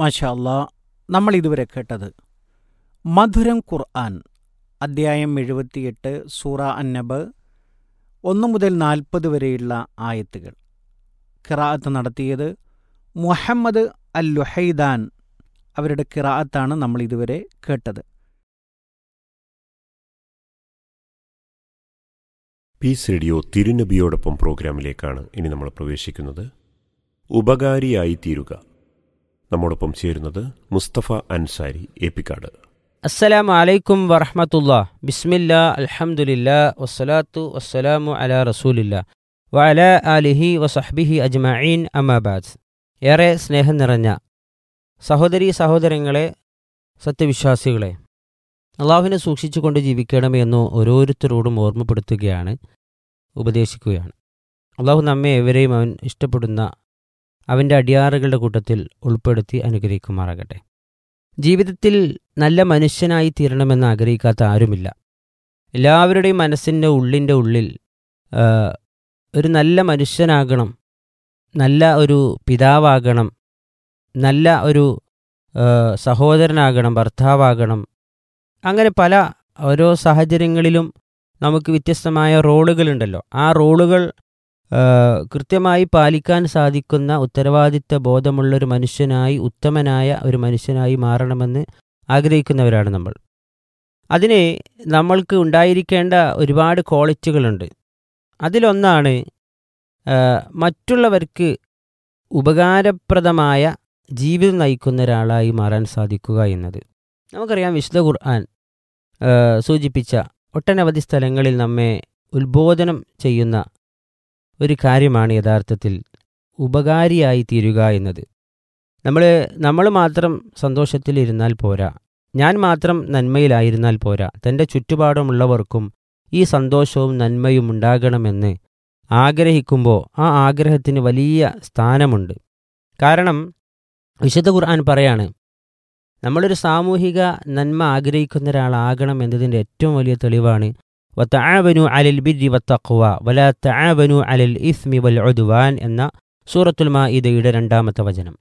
മാഷാല്ലാ നമ്മൾ ഇതുവരെ കേട്ടത് മധുരം ഖുർആൻ അദ്ധ്യായം എഴുപത്തിയെട്ട് സൂറ അന്നബ് ഒന്ന് മുതൽ നാൽപ്പത് വരെയുള്ള ആയത്തുകൾ കിറാഅത്ത് നടത്തിയത് മുഹമ്മദ് അൽ ലുഹൈദാൻ അവരുടെ കിറാഅത്താണ് നമ്മൾ ഇതുവരെ കേട്ടത് പീസ് റേഡിയോ തിരുനബിയോടൊപ്പം പ്രോഗ്രാമിലേക്കാണ് ഇനി നമ്മൾ പ്രവേശിക്കുന്നത് ഉപകാരിയായി തീരുക നമ്മോടൊപ്പം ചേരുന്നത് മുസ്തഫ അൻസാരി ഏപ്പിക്കാട് അസ്സലാമു അലൈക്കും വറഹമത്തുള്ള ബിസ്മില്ല അൽഹംദുലില്ല വസ്സലാത്തു വസ്സലാമു അല റസൂലില്ല വഅല ആലിഹി വസഹ്ബിഹി അജ്മഈൻ അമാബാദ് ഏറെ സ്നേഹം നിറഞ്ഞ സഹോദരി സഹോദരങ്ങളെ സത്യവിശ്വാസികളെ അള്ളാഹുവിനെ സൂക്ഷിച്ചുകൊണ്ട് ജീവിക്കണമേ എന്ന് ഓരോരുത്തരോടും ഓർമ്മപ്പെടുത്തുകയാണ് ഉപദേശിക്കുകയാണ് അള്ളാഹു നമ്മെ എവരെയും അവൻ ഇഷ്ടപ്പെടുന്ന അവൻ്റെ അടിയാറുകളുടെ കൂട്ടത്തിൽ ഉൾപ്പെടുത്തി അനുഗ്രഹിക്കുമാറാകട്ടെ ജീവിതത്തിൽ നല്ല മനുഷ്യനായി തീരണമെന്ന് ആഗ്രഹിക്കാത്ത ആരുമില്ല എല്ലാവരുടെയും മനസ്സിൻ്റെ ഉള്ളിൻ്റെ ഉള്ളിൽ ആ, ഒരു നല്ല മനുഷ്യനാകണം നല്ല ഒരു പിതാവാകണം നല്ല ഒരു ആ, സഹോദരനാകണം ഭർത്താവാകണം അങ്ങനെ പല ഓരോ സാഹചര്യങ്ങളിലും നമുക്ക് വ്യത്യസ്തമായ റോളുകളുണ്ടല്ലോ ആ റോളുകൾ ആ, കൃത്യമായി പാലിക്കാൻ സാധിക്കുന്ന ഉത്തരവാദിത്ത ബോധമുള്ളൊരു മനുഷ്യനായി ഉത്തമനായ ഒരു മനുഷ്യനായി മാറണമെന്ന് ആഗ്രഹിക്കുന്നവരാണ് നമ്മൾ അതിന് നമ്മൾക്ക് ഉണ്ടായിരിക്കേണ്ട ഒരുപാട് ക്വാളിറ്റികളുണ്ട് അതിലൊന്നാണ് ആ, മറ്റുള്ളവർക്ക് ഉപകാരപ്രദമായ ജീവിതം നയിക്കുന്ന ഒരാളായി മാറാൻ സാധിക്കുക എന്നത് നമുക്കറിയാം വിശുദ്ധ ഖുർആൻ ആ, സൂചിപ്പിച്ച ഒട്ടനവധി സ്ഥലങ്ങളിൽ നമ്മെ ഉത്ബോധനം ചെയ്യുന്ന ഒരു കാര്യമാണ് യഥാർത്ഥത്തിൽ ഉപകാരിയായി തീരുക എന്നത് നമ്മൾ നമ്മൾ മാത്രം സന്തോഷത്തിലിരുന്നാൽ പോരാ ഞാൻ മാത്രം നന്മയിലായിരുന്നാൽ പോരാ തൻ്റെ ചുറ്റുപാടുമുള്ളവർക്കും ഈ സന്തോഷവും നന്മയും ഉണ്ടാകണമെന്ന് ആഗ്രഹിക്കുമ്പോൾ ആ ആഗ്രഹത്തിന് വലിയ സ്ഥാനമുണ്ട് കാരണം വിശുദ്ധ ഖുർആൻ പറയാണ് നമ്മളൊരു സാമൂഹിക നന്മ ആഗ്രഹിക്കുന്ന ഒരാളാകണം എന്നതിൻ്റെ ഏറ്റവും വലിയ തെളിവാണ് വത്തആവനു അലൽ ബിരി വത്തഖ്വ വലാ തആവനു അലൽ ഇസ്മി വൽ ഉദ്വാൻ എന്ന സൂറത്തുൽ മാഇദയുടെ രണ്ടാമത്തെ വചനം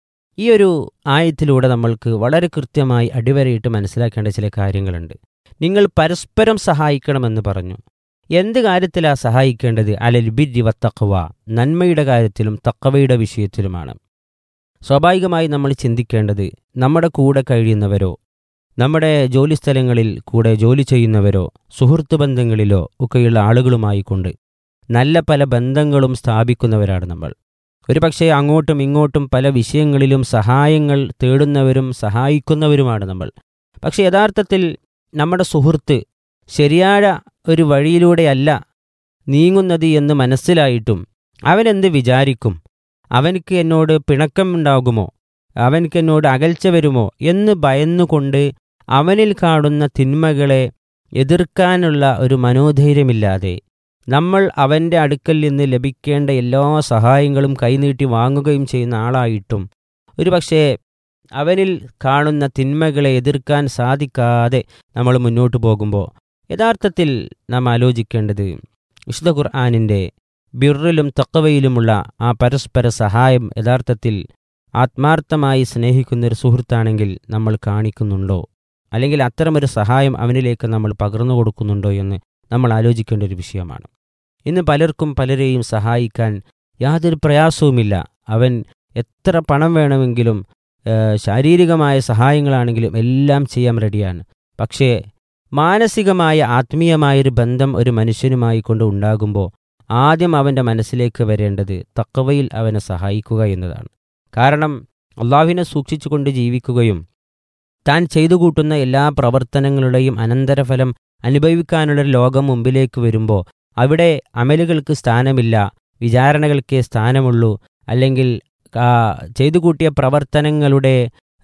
ഈ ഒരു ആയത്തിലൂടെ നമ്മൾക്ക് വളരെ കൃത്യമായി അടിവരയിട്ട് മനസ്സിലാക്കേണ്ട ചില കാര്യങ്ങളുണ്ട് നിങ്ങൾ പരസ്പരം സഹായിക്കണമെന്ന് പറഞ്ഞു എന്ത് കാര്യത്തിലാണ് സഹായിക്കേണ്ടത് അലൽ ബിരി വത്തഖ്വ നന്മയുടെ കാര്യത്തിലും തക്കവയുടെ വിഷയത്തിലുമാണ് സ്വാഭാവികമായി നമ്മൾ ചിന്തിക്കേണ്ടത് നമ്മുടെ കൂടെ കഴിയുന്നവരോ നമ്മുടെ ജോലിസ്ഥലങ്ങളിൽ കൂടെ ജോലി ചെയ്യുന്നവരോ സുഹൃത്ത് ബന്ധങ്ങളിലോ ഒക്കെയുള്ള ആളുകളുമായി കൊണ്ട് നല്ല പല ബന്ധങ്ങളും സ്ഥാപിക്കുന്നവരാണ് നമ്മൾ ഒരുപക്ഷെ അങ്ങോട്ടും ഇങ്ങോട്ടും പല വിഷയങ്ങളിലും സഹായങ്ങൾ തേടുന്നവരും സഹായിക്കുന്നവരുമാണ് നമ്മൾ പക്ഷെ യഥാർത്ഥത്തിൽ നമ്മുടെ സുഹൃത്ത് ശരിയായ ഒരു വഴിയിലൂടെയല്ല നീങ്ങുന്നത് എന്ന് മനസ്സിലായിട്ടും അവനെന്ത് വിചാരിക്കും അവനക്ക് എന്നോട് പിണക്കം ഉണ്ടാകുമോ അവനക്ക് എന്നോട് അകൽച്ച വരുമോ എന്ന് ഭയന്നുകൊണ്ട് അവനിൽ കാണുന്ന തിന്മകളെ എതിർക്കാനുള്ള ഒരു മനോധൈര്യമില്ലാതെ നമ്മൾ അവൻ്റെ അടുക്കൽ നിന്ന് ലഭിക്കേണ്ട എല്ലാ സഹായങ്ങളും കൈനീട്ടി വാങ്ങുകയും ചെയ്യുന്ന ആളായിട്ടും ഒരുപക്ഷേ അവനിൽ കാണുന്ന തിന്മകളെ എതിർക്കാൻ സാധിക്കാതെ നമ്മൾ മുന്നോട്ട് പോകുമ്പോൾ യഥാർത്ഥത്തിൽ നാം ആലോചിക്കേണ്ടത് വിശുദ്ധ ഖുർആാനിൻ്റെ ബിറിലും തക്കവയിലുമുള്ള ആ പരസ്പര സഹായം യഥാർത്ഥത്തിൽ ആത്മാർത്ഥമായി സ്നേഹിക്കുന്ന ഒരു സുഹൃത്താണെങ്കിൽ നമ്മൾ കാണിക്കുന്നുണ്ടോ അല്ലെങ്കിൽ അത്തരമൊരു സഹായം അവനിലേക്ക് നമ്മൾ പകർന്നു കൊടുക്കുന്നുണ്ടോ എന്ന് നമ്മൾ ആലോചിക്കേണ്ട ഒരു വിഷയമാണ് ഇന്ന് പലർക്കും പലരെയും സഹായിക്കാൻ യാതൊരു പ്രയാസവുമില്ല അവൻ എത്ര പണം വേണമെങ്കിലും ഏഹ്, ശാരീരികമായ സഹായങ്ങളാണെങ്കിലും എല്ലാം ചെയ്യാൻ റെഡിയാണ് പക്ഷേ മാനസികമായ ആത്മീയമായൊരു ബന്ധം ഒരു മനുഷ്യനുമായി കൊണ്ട് ഉണ്ടാകുമ്പോൾ ആദ്യം അവൻ്റെ മനസ്സിലേക്ക് വരേണ്ടത് തക്കവയിൽ അവനെ സഹായിക്കുക എന്നതാണ് കാരണം അള്ളാഹുവിനെ സൂക്ഷിച്ചുകൊണ്ട് ജീവിക്കുകയും താൻ ചെയ്തു കൂട്ടുന്ന എല്ലാ പ്രവർത്തനങ്ങളുടെയും അനന്തരഫലം അനുഭവിക്കാനുള്ളൊരു ലോകം മുമ്പിലേക്ക് വരുമ്പോൾ അവിടെ അമലുകൾക്ക് സ്ഥാനമില്ല വിചാരണകൾക്കേ സ്ഥാനമുള്ളൂ അല്ലെങ്കിൽ ആ, ചെയ്തു കൂട്ടിയ പ്രവർത്തനങ്ങളുടെ